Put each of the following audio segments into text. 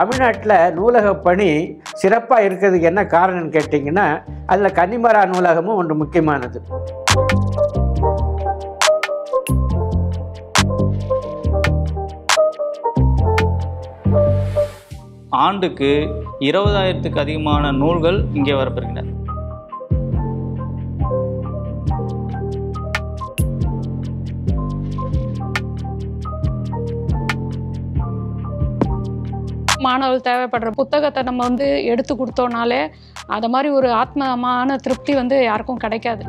தமிழ்நாட்டில் நூலக பணி சிறப்பாக இருக்கிறதுக்கு என்ன காரணம்னு கேட்டிங்கன்னா அதில் கன்னிமரா நூலகமும் ஒன்று முக்கியமானது ஆண்டுக்கு இருபதாயிரத்துக்கு அதிகமான நூல்கள் இங்கே வரப்பெறுகின்றன மாணவர்கள் தேவைப்படுற புத்தகத்தை நம்ம வந்து எடுத்து கொடுத்தோனாலே அது மாதிரி ஒரு ஆத்மமான திருப்தி வந்து யாருக்கும் கிடைக்காது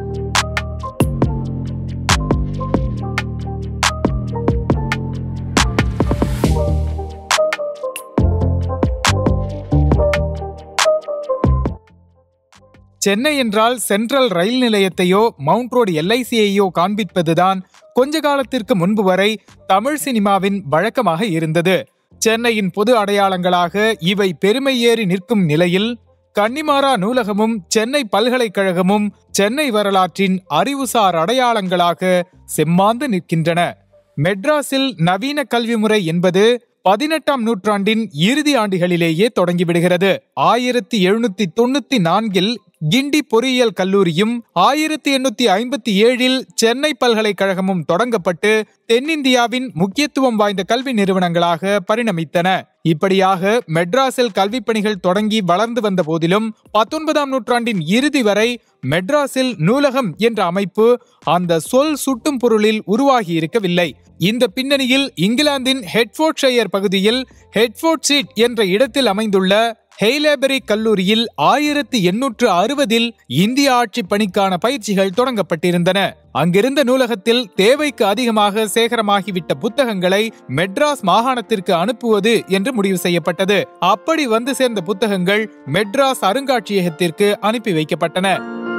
சென்னை என்றால் சென்ட்ரல் ரயில் நிலையத்தையோ மவுண்ட் ரோடு எல்ஐசியையோ காண்பிப்பதுதான் கொஞ்ச காலத்திற்கு முன்பு வரை தமிழ் சினிமாவின் வழக்கமாக இருந்தது சென்னையின் பொது அடையாளங்களாக இவை பெருமை ஏறி நிற்கும் நிலையில் கன்னிமாரா நூலகமும் சென்னை பல்கலைக்கழகமும் சென்னை வரலாற்றின் அறிவுசார் அடையாளங்களாக செம்மாந்து நிற்கின்றன மெட்ராஸில் நவீன கல்வி முறை என்பது பதினெட்டாம் நூற்றாண்டின் இறுதி ஆண்டுகளிலேயே தொடங்கிவிடுகிறது ஆயிரத்தி எழுநூத்தி தொண்ணூத்தி நான்கில் கிண்டி பொறியியல் கல்லூரியும் ஆயிரத்தி எண்ணூத்தி ஐம்பத்தி ஏழில் சென்னை பல்கலைக்கழகமும் தொடங்கப்பட்டு தென்னிந்தியாவின் முக்கியத்துவம் வாய்ந்த கல்வி நிறுவனங்களாக பரிணமித்தன இப்படியாக மெட்ராஸில் கல்விப் பணிகள் தொடங்கி வளர்ந்து வந்த போதிலும் பத்தொன்பதாம் நூற்றாண்டின் இறுதி வரை மெட்ராஸில் நூலகம் என்ற அமைப்பு அந்த சொல் சுட்டும் பொருளில் உருவாகி இருக்கவில்லை இந்த பின்னணியில் இங்கிலாந்தின் ஹெட்ஃபோர்ட்ஷையர் பகுதியில் ஹெட்ஃபோர்ட் சீட் என்ற இடத்தில் அமைந்துள்ள ஹெய்லேபரி கல்லூரியில் ஆயிரத்தி எண்ணூற்று அறுபதில் இந்திய ஆட்சி பணிக்கான பயிற்சிகள் தொடங்கப்பட்டிருந்தன அங்கிருந்த நூலகத்தில் தேவைக்கு அதிகமாக சேகரமாகிவிட்ட புத்தகங்களை மெட்ராஸ் மாகாணத்திற்கு அனுப்புவது என்று முடிவு செய்யப்பட்டது அப்படி வந்து சேர்ந்த புத்தகங்கள் மெட்ராஸ் அருங்காட்சியகத்திற்கு அனுப்பி வைக்கப்பட்டன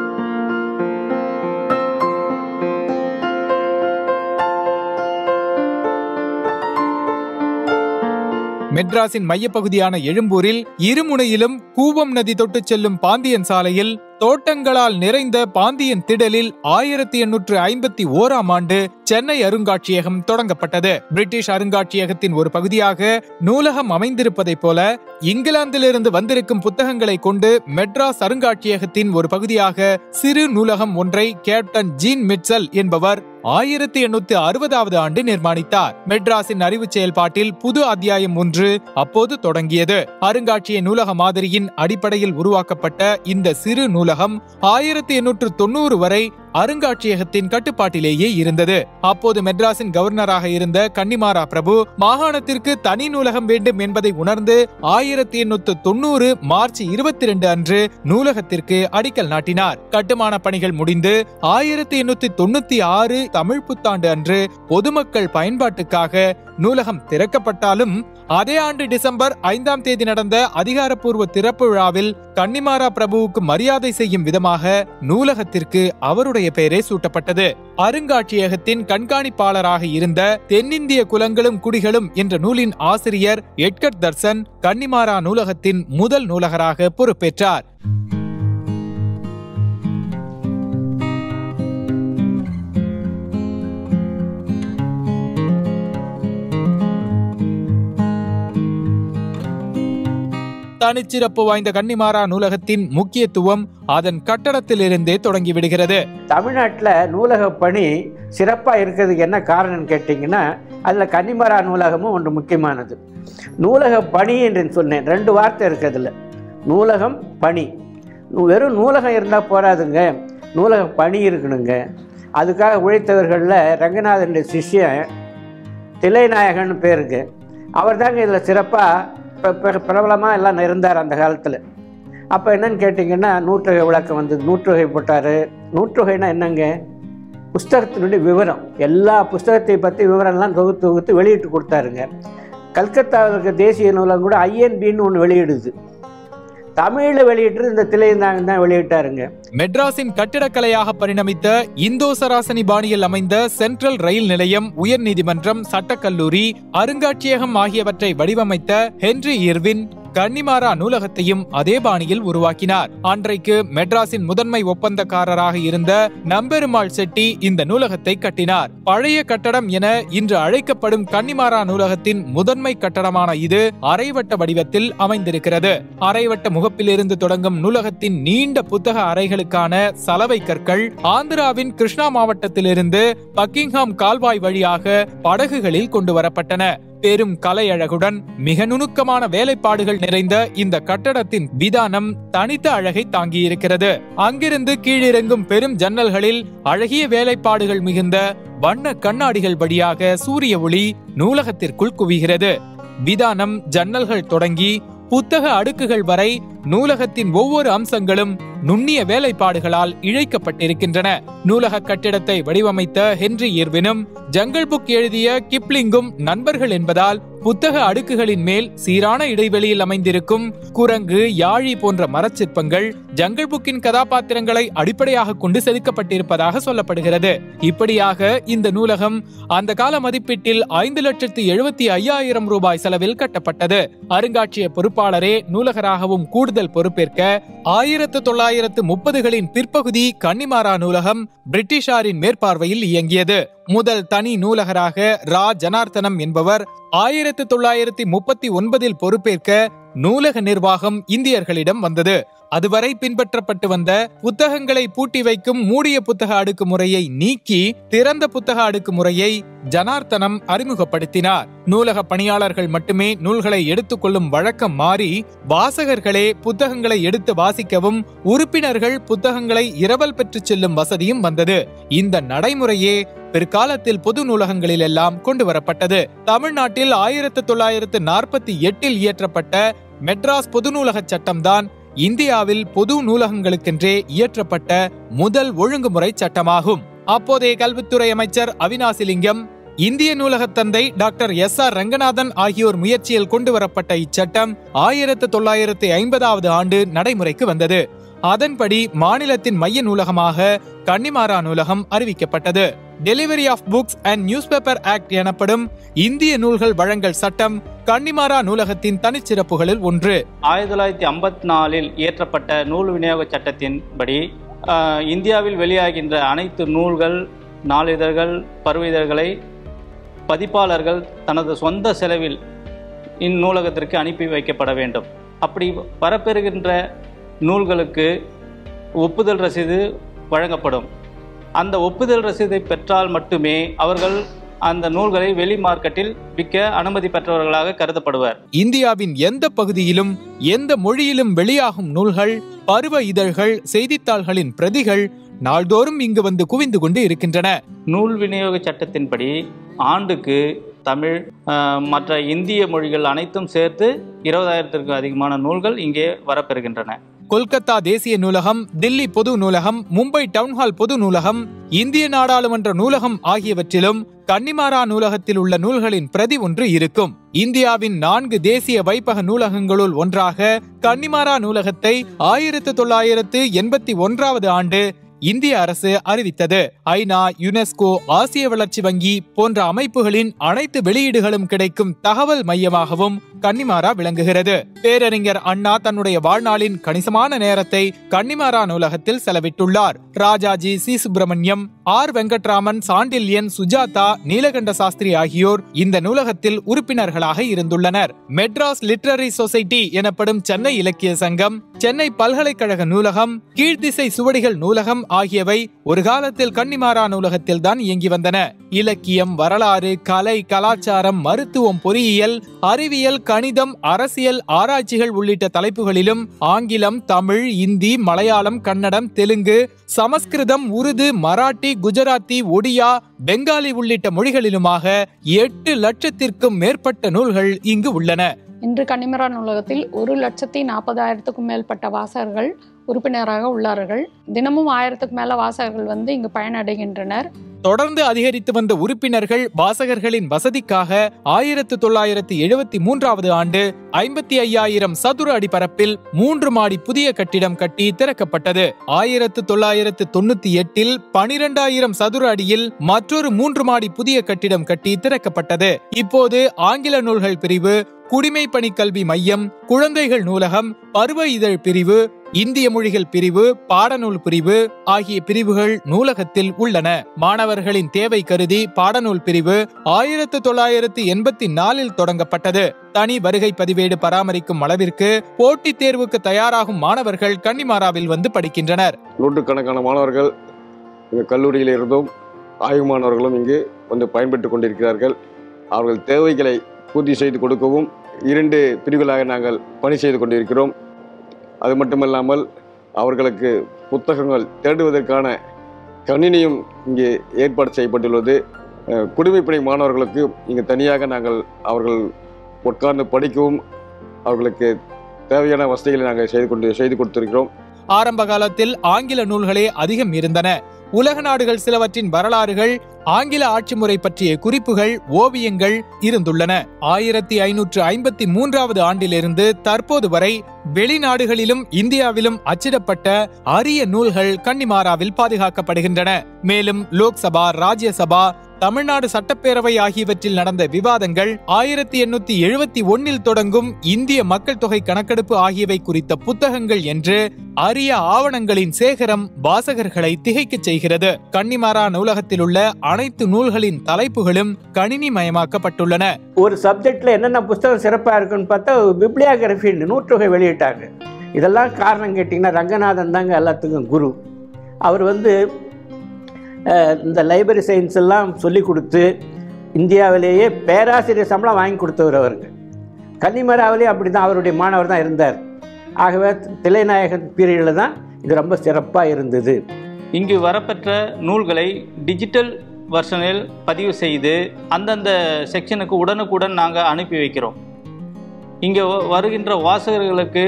மெட்ராஸின் மையப்பகுதியான எழும்பூரில் இருமுனையிலும் கூவம் நதி தொட்டுச் செல்லும் பாந்தியன் சாலையில் தோட்டங்களால் நிறைந்த பாந்தியன் திடலில் ஆயிரத்தி எண்ணூற்று ஐம்பத்தி ஓராம் ஆண்டு சென்னை அருங்காட்சியகம் தொடங்கப்பட்டது பிரிட்டிஷ் அருங்காட்சியகத்தின் ஒரு பகுதியாக நூலகம் அமைந்திருப்பதைப் போல இங்கிலாந்திலிருந்து வந்திருக்கும் புத்தகங்களை கொண்டு மெட்ராஸ் அருங்காட்சியகத்தின் ஒரு பகுதியாக சிறு நூலகம் ஒன்றை கேப்டன் ஜீன் மிட்சல் என்பவர் ஆயிரத்தி எண்ணூத்தி அறுபதாவது ஆண்டு நிர்மாணித்தார் மெட்ராஸின் அறிவு செயல்பாட்டில் புது அத்தியாயம் ஒன்று அப்போது தொடங்கியது அருங்காட்சிய நூலக மாதிரியின் அடிப்படையில் உருவாக்கப்பட்ட இந்த சிறு நூலகம் ஆயிரத்தி எண்ணூற்று தொண்ணூறு வரை அருங்காட்சியகத்தின் கட்டுப்பாட்டிலேயே இருந்தது அப்போது மெட்ராஸின் கவர்னராக இருந்த கன்னிமாரா பிரபு மாகாணத்திற்கு தனி நூலகம் வேண்டும் என்பதை உணர்ந்து ஆயிரத்தி எண்ணூத்து தொண்ணூறு மார்ச் இருபத்தி ரெண்டு அன்று நூலகத்திற்கு அடிக்கல் நாட்டினார் கட்டுமான பணிகள் முடிந்து ஆயிரத்தி எண்ணூத்தி தொண்ணூத்தி ஆறு தமிழ் புத்தாண்டு அன்று பொதுமக்கள் பயன்பாட்டுக்காக நூலகம் திறக்கப்பட்டாலும் அதே ஆண்டு டிசம்பர் ஐந்தாம் தேதி நடந்த அதிகாரப்பூர்வ திறப்பு விழாவில் கன்னிமாரா பிரபுவுக்கு மரியாதை செய்யும் விதமாக நூலகத்திற்கு அவருடைய பெயரே சூட்டப்பட்டது அருங்காட்சியகத்தின் கண்காணிப்பாளராக இருந்த தென்னிந்திய குலங்களும் குடிகளும் என்ற நூலின் ஆசிரியர் எட்கர் தர்சன் கன்னிமாரா நூலகத்தின் முதல் நூலகராக பொறுப்பேற்றார் தனிச்சிறப்பு வாய்ந்த கன்னிமாரா நூலகத்தின் முக்கியத்துவம் அதன் கட்டடத்திலிருந்தே தொடங்கிவிடுகிறது தமிழ்நாட்டில் நூலக பணி சிறப்பாக இருக்கிறதுக்கு என்ன காரணம்னு கேட்டிங்கன்னா அதில் கன்னிமரா நூலகமும் ஒன்று முக்கியமானது நூலக பணி என்று சொன்னேன் ரெண்டு வார்த்தை இருக்குது அதில் நூலகம் பணி நூ- வெறும் நூலகம் இருந்தால் போராதுங்க நூலக பணி இருக்கணுங்க அதுக்காக உழைத்தவர்களில் ரங்கநாதனுடைய சிஷ்யன் தில்லைநாயகன் பேருக்கு அவர் தாங்க இதில் சிறப்பாக பிரபலமாக எல்லாம் இருந்தார் அந்த காலத்தில் அப்போ என்னன்னு கேட்டிங்கன்னா நூற்றுகை விளக்கம் வந்து நூற்றுகை போட்டார் நூற்றுகைனா என்னங்க புஸ்தகத்தினுடைய விவரம் எல்லா புஸ்தகத்தை பற்றி விவரம்லாம் தொகுத்து தொகுத்து வெளியிட்டு கொடுத்தாருங்க கல்கத்தாவில் இருக்க தேசிய நூலகம் கூட ஐஎன்பின்னு ஒன்று வெளியிடுது தமிழில் வெளியிட்டு இந்த திலையந்தாங்க தான் வெளியிட்டாருங்க மெட்ராஸின் கட்டிடக்கலையாக பரிணமித்த இந்தோ சராசனி பாணியில் அமைந்த சென்ட்ரல் ரயில் நிலையம் உயர்நீதிமன்றம் சட்டக்கல்லூரி அருங்காட்சியகம் ஆகியவற்றை வடிவமைத்த ஹென்றி இர்வின் கன்னிமாரா நூலகத்தையும் அதே பாணியில் உருவாக்கினார் அன்றைக்கு மெட்ராஸின் முதன்மை ஒப்பந்தக்காரராக இருந்த நம்பெருமாள் செட்டி இந்த நூலகத்தை கட்டினார் பழைய கட்டடம் என இன்று அழைக்கப்படும் கன்னிமாரா நூலகத்தின் முதன்மை கட்டடமான இது அரைவட்ட வடிவத்தில் அமைந்திருக்கிறது அரைவட்ட முகப்பிலிருந்து தொடங்கும் நூலகத்தின் நீண்ட புத்தக அறைகளுக்கான சலவை கற்கள் ஆந்திராவின் கிருஷ்ணா மாவட்டத்திலிருந்து பக்கிங்ஹாம் கால்வாய் வழியாக படகுகளில் கொண்டு வரப்பட்டன பெரும் கலையழகுடன் மிக நுணுக்கமான வேலைப்பாடுகள் நிறைந்த இந்த கட்டடத்தின் விதானம் தனித்த அழகை தாங்கியிருக்கிறது அங்கிருந்து கீழிறங்கும் பெரும் ஜன்னல்களில் அழகிய வேலைப்பாடுகள் மிகுந்த வண்ண கண்ணாடிகள் வழியாக சூரிய ஒளி நூலகத்திற்குள் குவிகிறது விதானம் ஜன்னல்கள் தொடங்கி புத்தக அடுக்குகள் வரை நூலகத்தின் ஒவ்வொரு அம்சங்களும் நுண்ணிய வேலைப்பாடுகளால் இழைக்கப்பட்டிருக்கின்றன நூலக கட்டிடத்தை வடிவமைத்த ஹென்றி இர்வினும் ஜங்கல் புக் எழுதிய கிப்ளிங்கும் நண்பர்கள் என்பதால் புத்தக அடுக்குகளின் மேல் சீரான இடைவெளியில் அமைந்திருக்கும் குரங்கு யாழி போன்ற மரச்சிற்பங்கள் ஜங்கல் புக்கின் கதாபாத்திரங்களை அடிப்படையாக கொண்டு செதுக்கப்பட்டிருப்பதாக சொல்லப்படுகிறது இப்படியாக இந்த நூலகம் அந்த கால மதிப்பீட்டில் ஐந்து லட்சத்து எழுபத்தி ஐயாயிரம் ரூபாய் செலவில் கட்டப்பட்டது அருங்காட்சிய பொறுப்பாளரே நூலகராகவும் கூடுதல் பொறுப்பேற்க ஆயிரத்து தொள்ளாயிரத்து முப்பதுகளின் பிற்பகுதி கன்னிமாரா நூலகம் பிரிட்டிஷாரின் மேற்பார்வையில் இயங்கியது முதல் தனி நூலகராக ரா ஜனார்த்தனம் என்பவர் ஆயிரத்து தொள்ளாயிரத்தி முப்பத்தி ஒன்பதில் பொறுப்பேற்க நூலக நிர்வாகம் இந்தியர்களிடம் வந்தது அதுவரை பின்பற்றப்பட்டு வந்த புத்தகங்களை பூட்டி வைக்கும் மூடிய புத்தக அடுக்கு முறையை நீக்கி திறந்த புத்தக அடுக்கு முறையை ஜனார்த்தனம் அறிமுகப்படுத்தினார் நூலக பணியாளர்கள் மட்டுமே நூல்களை எடுத்துக்கொள்ளும் வழக்கம் மாறி வாசகர்களே புத்தகங்களை எடுத்து வாசிக்கவும் உறுப்பினர்கள் புத்தகங்களை இரவல் பெற்றுச் செல்லும் வசதியும் வந்தது இந்த நடைமுறையே பிற்காலத்தில் பொது நூலகங்களில் எல்லாம் கொண்டு வரப்பட்டது தமிழ்நாட்டில் ஆயிரத்து தொள்ளாயிரத்து நாற்பத்தி எட்டில் இயற்றப்பட்ட மெட்ராஸ் பொது நூலக சட்டம்தான் இந்தியாவில் பொது நூலகங்களுக்கென்றே இயற்றப்பட்ட முதல் ஒழுங்குமுறை சட்டமாகும் அப்போதைய கல்வித்துறை அமைச்சர் அவினாசிலிங்கம் இந்திய நூலகத் தந்தை டாக்டர் எஸ் ஆர் ரங்கநாதன் ஆகியோர் முயற்சியில் கொண்டு வரப்பட்ட இச்சட்டம் ஆயிரத்து தொள்ளாயிரத்து ஐம்பதாவது ஆண்டு நடைமுறைக்கு வந்தது அதன்படி மாநிலத்தின் மைய நூலகமாக கன்னிமாரா நூலகம் அறிவிக்கப்பட்டது delivery of books and newspaper act எனப்படும் இந்திய நூல்கள் வழங்கல் சட்டம் கன்னிமாரா நூலகத்தின் தனிச்சிறப்புகளில் ஒன்று ஆயிரத்தி தொள்ளாயிரத்தி ஐம்பத்தி நாலில் இயற்றப்பட்ட நூல் விநியோக சட்டத்தின்படி ஆஹ், இந்தியாவில் வெளியாகின்ற அனைத்து நூல்கள் நாளிதழ்கள் பருவ இதழ்களை பதிப்பாளர்கள் தனது சொந்த செலவில் இந்நூலகத்திற்கு அனுப்பி வைக்கப்பட வேண்டும் அப்படி வரப்பெறுகின்ற நூல்களுக்கு ஒப்புதல் ரசீது வழங்கப்படும் அந்த ஒப்புதல் ரசீதை பெற்றால் மட்டுமே அவர்கள் அந்த நூல்களை வெளி மார்க்கெட்டில் விற்க அனுமதி பெற்றவர்களாக கருதப்படுவர் இந்தியாவின் எந்த பகுதியிலும் எந்த மொழியிலும் வெளியாகும் நூல்கள் பருவ இதழ்கள் செய்தித்தாள்களின் பிரதிகள் நாள்தோறும் இங்கு வந்து குவிந்து கொண்டு இருக்கின்றன நூல் விநியோக சட்டத்தின்படி ஆண்டுக்கு தமிழ் ஆஹ், மற்ற இந்திய மொழிகள் அனைத்தும் சேர்த்து இருபதாயிரத்திற்கு அதிகமான நூல்கள் இங்கே வரப்பெறுகின்றன கொல்கத்தா தேசிய நூலகம் தில்லி பொது நூலகம் மும்பை டவுன்ஹால் பொது நூலகம் இந்திய நாடாளுமன்ற நூலகம் ஆகியவற்றிலும் கன்னிமாரா நூலகத்தில் உள்ள நூல்களின் பிரதி ஒன்று இருக்கும் இந்தியாவின் நான்கு தேசிய வைப்பக நூலகங்களுள் ஒன்றாக கன்னிமாரா நூலகத்தை ஆயிரத்து தொள்ளாயிரத்து எண்பத்தி ஒன்றாவது ஆண்டு இந்திய அரசு அறிவித்தது ஐநா யுனெஸ்கோ ஆசிய வளர்ச்சி வங்கி போன்ற அமைப்புகளின் அனைத்து வெளியீடுகளும் கிடைக்கும் தகவல் மையமாகவும் கன்னிமாரா விளங்குகிறது பேரறிஞர் அண்ணா தன்னுடைய வாழ்நாளின் கணிசமான நேரத்தை கன்னிமாரா நூலகத்தில் செலவிட்டுள்ளார் ராஜாஜி சி சுப்பிரமணியம் ஆர் வெங்கட்ராமன் சாண்டில்யன் சுஜாதா நீலகண்ட சாஸ்திரி ஆகியோர் இந்த நூலகத்தில் உறுப்பினர்களாக இருந்துள்ளனர் மெட்ராஸ் லிட்டரரி சொசைட்டி எனப்படும் சென்னை இலக்கிய சங்கம் சென்னை பல்கலைக்கழக நூலகம் கீழ்த்திசை சுவடிகள் நூலகம் ஆகியவை ஒரு காலத்தில் கன்னிமாரா நூலகத்தில் தான் இயங்கி வந்தன இலக்கியம் வரலாறு கலை கலாச்சாரம் மருத்துவம் பொறியியல் அறிவியல் கணிதம் அரசியல் ஆராய்ச்சிகள் உள்ளிட்ட தலைப்புகளிலும் ஆங்கிலம் தமிழ் இந்தி மலையாளம் கன்னடம் தெலுங்கு சமஸ்கிருதம் உருது மராட்டி குஜராத்தி ஒடியா பெங்காலி உள்ளிட்ட மொழிகளிலுமாக எட்டு லட்சத்திற்கும் மேற்பட்ட நூல்கள் இங்கு உள்ளன இன்று கன்னிமரா நூலகத்தில் ஒரு லட்சத்தி நாற்பதாயிரத்துக்கும் மேற்பட்ட வாசகர்கள் உறுப்பினராக உள்ளார்கள் தினமும் ஆயிரத்துக்கு மேல வாசகர்கள் வந்து இங்கு பயனடைகின்றனர் தொடர்ந்து அதிகரித்து வந்த உறுப்பினர்கள் வாசகர்களின் வசதிக்காக ஆயிரத்து தொள்ளாயிரத்து எழுபத்தி மூன்றாவது ஆண்டு ஐம்பத்தி ஐயாயிரம் சதுர அடி பரப்பில் மூன்று மாடி புதிய கட்டிடம் கட்டி திறக்கப்பட்டது ஆயிரத்து தொள்ளாயிரத்து தொண்ணூத்தி எட்டில் பனிரெண்டாயிரம் சதுர அடியில் மற்றொரு மூன்று மாடி புதிய கட்டிடம் கட்டி திறக்கப்பட்டது இப்போது ஆங்கில நூல்கள் பிரிவு குடிமைப்பணி கல்வி மையம் குழந்தைகள் நூலகம் பருவ இதழ் பிரிவு இந்திய மொழிகள் பிரிவு பாடநூல் பிரிவு ஆகிய பிரிவுகள் நூலகத்தில் உள்ளன மாணவர்களின் தேவை கருதி பாடநூல் பிரிவு ஆயிரத்து தொள்ளாயிரத்து எண்பத்தி நாலில் தொடங்கப்பட்டது தனி வருகை பதிவேடு பராமரிக்கும் அளவிற்கு போட்டித் தேர்வுக்கு தயாராகும் மாணவர்கள் கன்னிமாராவில் வந்து படிக்கின்றனர் நூற்றுக்கணக்கான மாணவர்கள் எங்கள் கல்லூரியில் இருந்தும் ஆய்வு மாணவர்களும் இங்கு வந்து பயன்பெற்று கொண்டிருக்கிறார்கள் அவர்கள் தேவைகளை பூர்த்தி செய்து கொடுக்கவும் இரண்டு பிரிவுகளாக நாங்கள் பணி செய்து கொண்டிருக்கிறோம் அது மட்டுமல்லாமல் அவர்களுக்கு புத்தகங்கள் தேடுவதற்கான கணினியும் இங்கே ஏற்பாடு செய்யப்பட்டுள்ளது அஹ், குடிமைப்பணி மாணவர்களுக்கு இங்கு தனியாக நாங்கள் அவர்கள் உட்கார்ந்து படிக்கவும் அவர்களுக்கு தேவையான வசதிகளை நாங்கள் செய்து கொண்டு செய்து கொடுத்திருக்கிறோம் ஆரம்ப காலத்தில் ஆங்கில நூல்களே அதிகம் இருந்தன உலக நாடுகள் சிலவற்றின் வரலாறுகள் ஆங்கில ஆட்சி முறை பற்றிய குறிப்புகள் ஓவியங்கள் இருந்துள்ளன ஆயிரத்தி ஐநூற்று ஐம்பத்தி மூன்றாவது ஆண்டிலிருந்து தற்போது வரை வெளிநாடுகளிலும் இந்தியாவிலும் அச்சிடப்பட்ட அரிய நூல்கள் கன்னிமாராவில் பாதுகாக்கப்படுகின்றன மேலும் லோக்சபா ராஜ்யசபா தமிழ்நாடு சட்டப்பேரவை ஆகியவற்றில் நடந்த விவாதங்கள் ஆயிரத்தி எண்ணூத்தி எழுபத்தி ஒன்னில் தொடங்கும் இந்திய மக்கள் தொகை கணக்கெடுப்பு ஆகியவை குறித்த புத்தகங்கள் என்று அரிய ஆவணங்களின் சேகரம் வாசகர்களை திகைக்கச் செய்கிறது கன்னிமாரா நூலகத்தில் உள்ள அனைத்து நூல்களின் தலைப்புகளும் கணினி மயமாக்கப்பட்டுள்ளன ஒரு சப்ஜெக்டில் என்னென்ன புஸ்தகம் சிறப்பாக இருக்குன்னு பார்த்தா பிப்ளியாகிராஃபி நூற்றுகை வெளியிட்டாங்க இதெல்லாம் காரணம் கேட்டிங்கன்னா ரங்கநாதன் தாங்க எல்லாத்துக்கும் குரு அவர் வந்து அஹ், இந்த லைப்ரரி சயின்ஸ் எல்லாம் சொல்லி கொடுத்து இந்தியாவிலேயே பேராசிரியர் சம்பளம் வாங்கி கொடுத்தவர் அவருங்க கன்னிமராவிலேயே அப்படி தான் அவருடைய மாணவர் தான் இருந்தார் ஆகவே திலைநாயகன் பீரியடில் தான் இது ரொம்ப சிறப்பாக இருந்தது இங்கு வரப்பெற்ற நூல்களை டிஜிட்டல் வெர்ஷனில் பதிவு செய்து அந்தந்த செக்ஷனுக்கு உடனுக்குடன் நாங்கள் அனுப்பி வைக்கிறோம் இங்கே வருகின்ற வாசகர்களுக்கு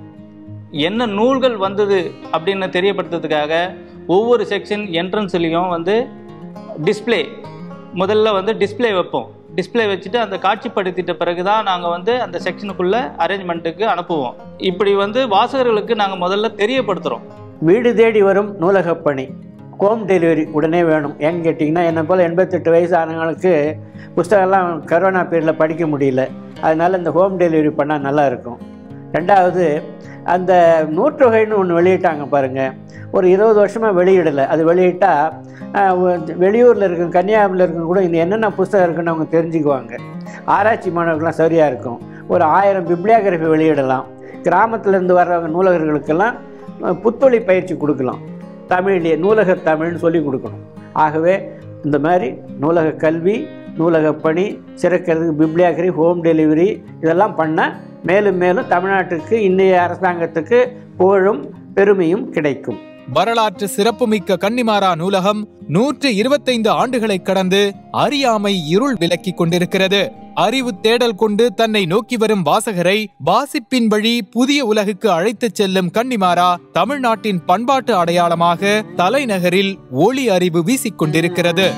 என்ன நூல்கள் வந்தது அப்படின்னு தெரியப்படுத்துறதுக்காக ஒவ்வொரு செக்ஷன் என்ட்ரன்ஸ்லேயும் வந்து டிஸ்ப்ளே முதல்ல வந்து டிஸ்ப்ளே வைப்போம் டிஸ்ப்ளே வச்சுட்டு அந்த காட்சிப்படுத்திட்ட பிறகு தான் நாங்கள் வந்து அந்த செக்ஷனுக்குள்ளே அரேஞ்ச்மெண்ட்டுக்கு அனுப்புவோம் இப்படி வந்து வாசகர்களுக்கு நாங்கள் முதல்ல தெரியப்படுத்துகிறோம் வீடு தேடி வரும் நூலகப் பணி ஹோம் டெலிவரி உடனே வேணும் ஏன்னு கேட்டிங்கன்னா என்னை போல் எண்பத்தெட்டு வயசு ஆனவங்களுக்கு புஸ்தகம்லாம் கரோனா பீரியடில் படிக்க முடியல அதனால் இந்த ஹோம் டெலிவரி பண்ணால் நல்லா இருக்கும் ரெண்டாவது அந்த நூற்றொகைன்னு ஒன்று வெளியிட்டாங்க பாருங்கள் ஒரு இருபது வருஷமாக வெளியிடலை அது வெளியிட்டால் வெளியூரில் இருக்க கன்னியாகுமரியில் இருக்க கூட இந்த என்னென்ன புஸ்தகம் இருக்குன்னு அவங்க தெரிஞ்சுக்குவாங்க ஆராய்ச்சி மாணவர்கள்லாம் சரியாக இருக்கும் ஒரு ஆயிரம் பிப்ளியோகிராஃபி வெளியிடலாம் கிராமத்துலேருந்து வர்றவங்க நூலகர்களுக்கெல்லாம் அஹ், புத்தொழி பயிற்சி கொடுக்கலாம் தமிழ்லேயே நூலக தமிழ்னு சொல்லி கொடுக்கணும் ஆகவே இந்த மாதிரி நூலக கல்வி நூலக பணி சிறக்கிறதுக்கு பிப்ளியாகிரி ஹோம் டெலிவரி இதெல்லாம் பண்ணால் மேலும் மேலும் தமிழ்நாட்டுக்கு இந்திய அரசாங்கத்துக்கு புகழும் பெருமையும் கிடைக்கும் வரலாற்று சிறப்புமிக்க கன்னிமாரா நூலகம் நூற்று இருபத்தைந்து ஆண்டுகளை கடந்து அறியாமை இருள் விலக்கிக் கொண்டிருக்கிறது அறிவு தேடல் கொண்டு தன்னை நோக்கி வரும் வாசகரை வாசிப்பின் வழி புதிய உலகுக்கு அழைத்துச் செல்லும் கன்னிமாரா தமிழ்நாட்டின் பண்பாட்டு அடையாளமாக தலைநகரில் ஒளி அறிவு வீசிக் கொண்டிருக்கிறது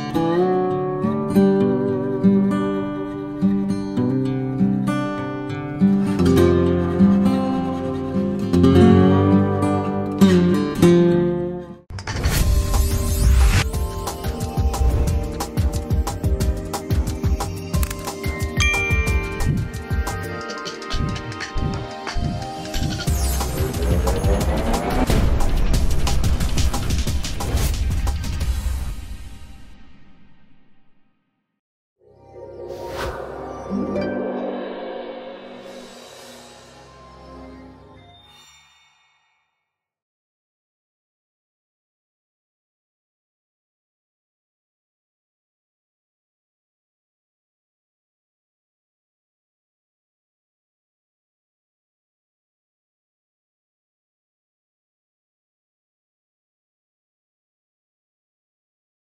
thank you